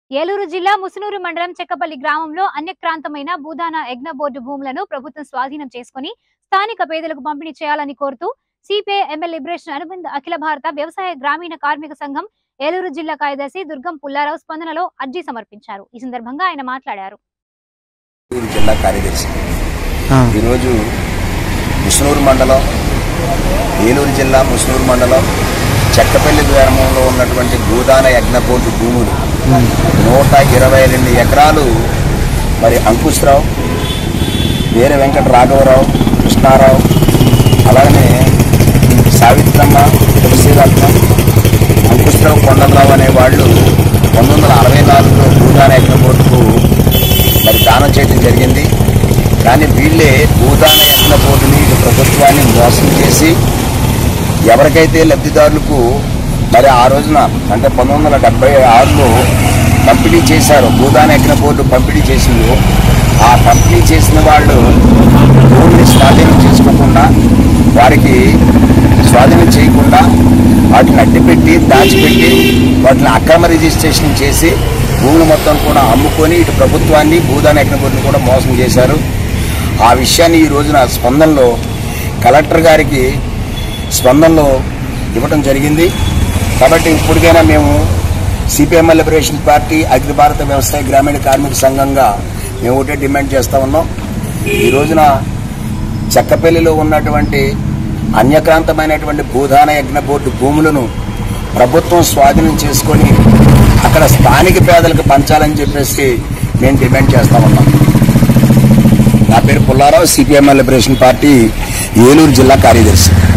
ఏలూరు జిల్లా ముసునూరు మండలం చెక్కపల్లి గ్రామంలో అన్యక్రాంతమైన భూదాన యజ్ఞ బోర్డు భూములను ప్రభుత్వం స్వాధీనం చేసుకుని స్థానిక పేదలకు పంపిణీ చేయాలని కోరుతూ సిపిఐ ఎమ్మెల్యే లిబరేషన్ అనుబంధ అఖిల భారత వ్యవసాయ గ్రామీణ కార్మిక సంఘం ఏలూరు జిల్లా కార్యదర్శి దుర్గం పుల్లారావు స్పందనలో అర్జీ సమర్పించారు ఈ సందర్భంగా ఆయన మాట్లాడారు ఏలూరు జిల్లా కార్యదర్శి ఆ, ఈరోజు ముసునూరు మండలం ఏలూరు జిల్లా ముసునూరు మండలం చెక్కపల్లి గ్రామంలో ఉన్నటువంటి భూదాన యజ్ఞపోటు భూములు ఉమ్, నూట ఇరవై రెండు ఎకరాలు మరి అంకుశ్రావు వీర వెంకట రాఘవరావు కృష్ణారావు అలాగనే సావిత్రమ్మ తులసీరత్నం అంకుశ్రావు కొండలరావు అనే వాళ్ళు పంతొమ్మిది వందల అరవై నాలుగులో భూదాన యజ్ఞపోటుకు మరి దానం చేయడం జరిగింది కానీ వీళ్ళే భూదాన యజ్ఞపోటుని ఇటు ప్రభుత్వాన్ని మోసం చేసి ఎవరికైతే లబ్ధిదారులకు మరి ఆ రోజున అంటే పంతొమ్మిది వందల డెబ్బై ఆరులో పంపిణీ చేశారు భూదాన యజ్ఞ బోర్డు పంపిణీ చేసిందో ఆ పంపిణీ చేసిన వాళ్ళు భూమిని స్వాధీనం చేసుకోకుండా వారికి స్వాధీనం చేయకుండా వాటిని అడ్డుపెట్టి దాచిపెట్టి వాటిని అక్రమ రిజిస్ట్రేషన్ చేసి భూములు మొత్తం కూడా అమ్ముకొని ఇటు ప్రభుత్వాన్ని భూదాన యజ్ఞ బోర్డుని కూడా మోసం చేశారు ఆ విషయాన్ని ఈ రోజున స్పందనలో కలెక్టర్ గారికి స్పందనలో ఇవ్వటం జరిగింది కాబట్టి ఇప్పటికైనా మేము సిపిఎంఎల్ లిబరేషన్ పార్టీ అఖిల భారత వ్యవసాయ గ్రామీణ కార్మిక సంఘంగా మేము ఒకటే డిమాండ్ చేస్తా ఉన్నాం ఈ రోజున చెక్కపల్లిలో ఉన్నటువంటి అన్యక్రాంతమైనటువంటి భూదాన యజ్ఞ బోర్డు భూములను ప్రభుత్వం స్వాధీనం చేసుకొని అక్కడ స్థానిక పేదలకు పంచాలని చెప్పేసి మేము డిమాండ్ చేస్తా ఉన్నాం నా పేరు Pullarao CPML liberation party Eluru జిల్లా కార్యదర్శి